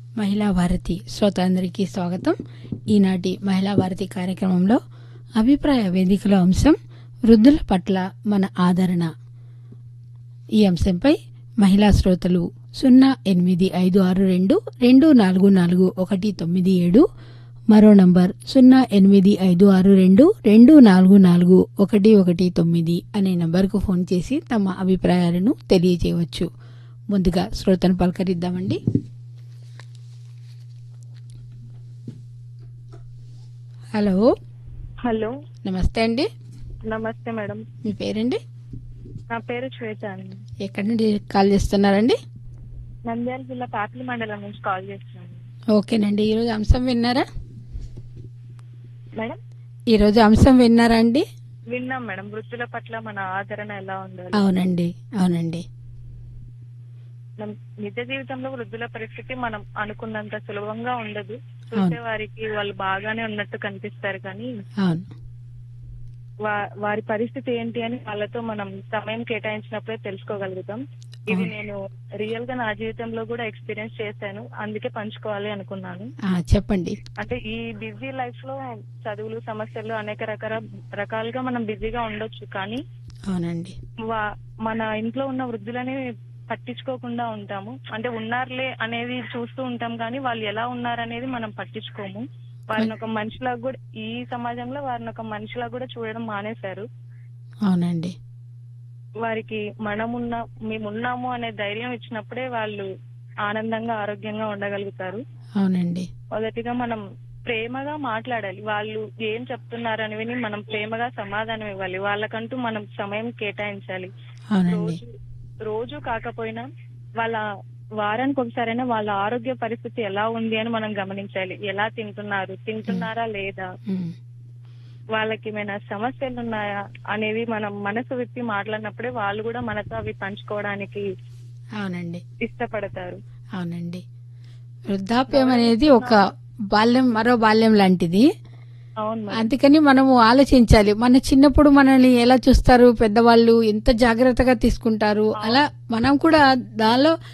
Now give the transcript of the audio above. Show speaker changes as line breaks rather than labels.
మహిళా భారతి శ్రోతలందరికీ స్వాగతం ఈనాటి మహిళా భారతి కార్యక్రమంలో అభిప్రాయ వేదికలో అంశం వృద్ధుల పట్ల మన ఆదరణ ఈ అంశంపై మహిళా శ్రోతలు సున్నా ఎనిమిది ఐదు ఆరు రెండు రెండు నాలుగు నాలుగు ఒకటి తొమ్మిది ఏడు మరో నంబర్ సున్నా ఎనిమిది ఐదు ఆరు రెండు రెండు నాలుగు నాలుగు ఒకటి ఒకటి తొమ్మిది అనే నంబర్కు ఫోన్ చేసి తమ అభిప్రాయాలను తెలియజేయవచ్చు ముందుగా శ్రోతను పలకరిద్దామండి హలో
హలో
నమస్తే అండి
నమస్తే మేడం
మీ పేరండి
నా పేరు శ్వేత అండి
ఎక్కడి నుండి కాల్ చేస్తున్నారండి
నంద్యాల జిల్లా పాపిలి మండలం నుంచి కాల్ చేస్తున్నాను
ఓకేనండి ఈరోజు అంశం విన్నారా
మేడం
ఈరోజు అంశం విన్నారా అండి
విన్నాం మేడం వృద్ధుల పట్ల మన ఆదరణ ఎలా ఉండాలి
అవునండి అవునండి
మనం నిజ జీవితంలో వృద్ధుల పరిస్థితి మనం అనుకున్నంత సులభంగా ఉండదు చూసే వారికి వాళ్ళు బాగానే ఉన్నట్టు కనిపిస్తారు కానీ
అవును
వా- వారి పరిస్థితి ఏంటి అని వాళ్ళతో మనం సమయం కేటాయించినప్పుడే తెలుసుకోగలుగుతాం ఇది
అవును.
నేను రియల్ గా నా జీవితంలో కూడా ఎక్స్పీరియన్స్ చేశాను అందుకే పంచుకోవాలి అనుకున్నాను
ఆ, చెప్పండి
అంటే ఈ బిజీ లైఫ్ లో చదువులు సమస్యలు అనేక రకాల రకాలుగా మనం బిజీగా ఉండొచ్చు కానీ
అవునండి
వా- మన ఇంట్లో ఉన్న వృద్ధులని పట్టించుకోకుండా ఉంటాము అంటే ఉన్నారులే అనేది చూస్తూ ఉంటాం కానీ వాళ్ళు ఎలా ఉన్నారనేది మనం పట్టించుకోము వారిని ఒక మనిషిలా కూడా ఈ సమాజంలో వారిని ఒక మనిషిలా కూడా చూడడం మానేశారు
అవునండి
వారికి మనమున్న మేమున్నాము అనే ధైర్యం ఇచ్చినప్పుడే వాళ్ళు ఆనందంగా ఆరోగ్యంగా ఉండగలుగుతారు
అవునండి
మొదటిగా మనం ప్రేమగా మాట్లాడాలి వాళ్ళు ఏం చెప్తున్నారని విని మనం ప్రేమగా సమాధానం ఇవ్వాలి వాళ్ళకంటూ మనం సమయం కేటాయించాలి
అవునండి
రోజు రోజు కాకపోయినా వాళ్ళ వారానికి ఒకసారైనా వాళ్ళ ఆరోగ్య పరిస్థితి ఎలా ఉంది అని మనం గమనించాలి ఎలా తింటున్నారు తింటున్నారా లేదా
ఉమ్,
వాళ్ళకి ఏమైనా సమస్యలు ఉన్నాయా అనేవి మనం మనసు విప్పి మాట్లాడినప్పుడే వాళ్ళు కూడా మనతో అవి పంచుకోవడానికి
అవునండి
ఇష్టపడతారు
అవునండి వృద్ధాప్యం అనేది ఒక బాల్యం మరో బాల్యం లాంటిది
అవును మేడం.
అందుకని మనము ఆలోచించాలి మన చిన్నప్పుడు మనల్ని ఎలా చూస్తారు పెద్దవాళ్ళు ఎంత జాగ్రత్తగా తీసుకుంటారు అలా మనం కూడా దానిలో